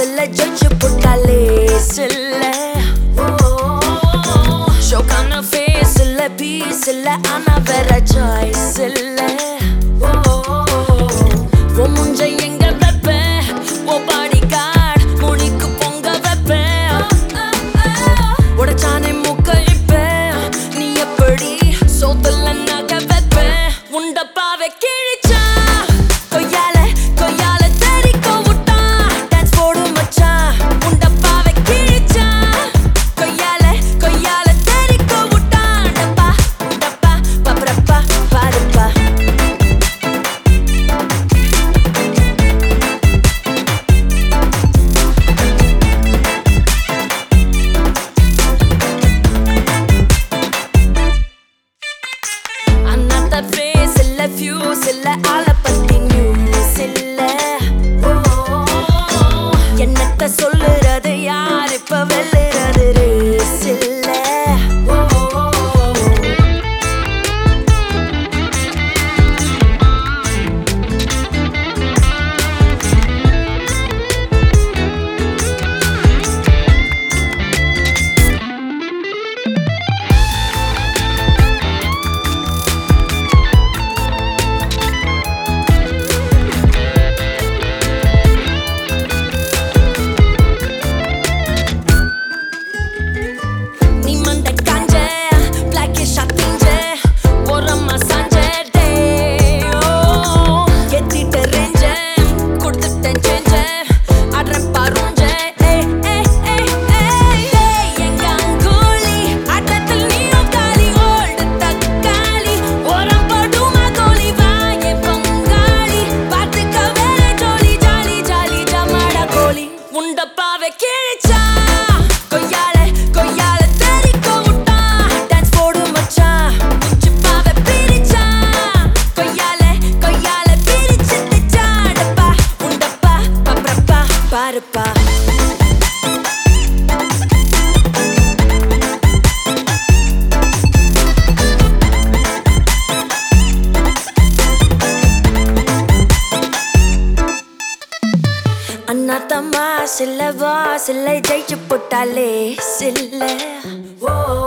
சில்ல judge போட்டாலே சில்ல ஷோக்கான face இல்ல piece இல்ல ஆனா வேற சாய்ஸ் இல்ல உன் முஞ்ச எங்க வைப்பேன் உன் பாடி கார்டு முனிக்கு பொங்க வைப்பேன் உடச்சானே மூக்க இப்பேன் நீ எப்படி சோத்துல நக வைப்பேன் உண்டப்பாவை கிழிச்சா கொய்யால கொய்யால தெரிக்க விட்டா டான்ஸ் போடு மச்சான் உண்டப்பாவை கிழிச்சா கொய்யால கொய்யால தெரிக்க விட்டா டப்பா டப்பா பப்ரப்பா பாருப்பா அண்ணாத்த ஃபேஸ் இல்ல ஃபியூஸ் இல்ல ஆள பத்தி நியூஸ் இல்ல என்னத்த சொல்லுறது யார் இப்ப வெல்லுறது ரேஸ் இல்ல நீ மண்ட காஞ்ச பிளாக்கிஷ் அத்திஞ்ச ஓரமா சாஞ்ச டே எத்திட்ட ரேஞ்ச கொடுத்துட்டேன் சேஞ்ச அட்ரன் பாருஞ்ச ஏய் ஏய் ஏய் ஏய் எங்க அங்கோலி ஆட்டத்தில் நீயும் காலி ஓல்டு தக்காளி ஓரம் போடுமா கோலி வாயே பங்காளி பார்த்துக்க வேற ஜோலி ஜாலி ஜாலி ஜமாடா கோலி உண்டப்பாவை கிழிச்சா கொய்யால கொய்யால தெரிக்க விட்டா டான்ஸ் போடு மச்சான் உச்சிப்பாவை பிரிச்சா கொய்யால கொய்யால பிரிச்சு திச்சா டப்பா உண்டப்பா பப்ரப்பா பாருப்பா அண்ணா தம்மா சில்ல வா சில்லை ஜெயிச்சு போட்டாலே சில்ல ஓ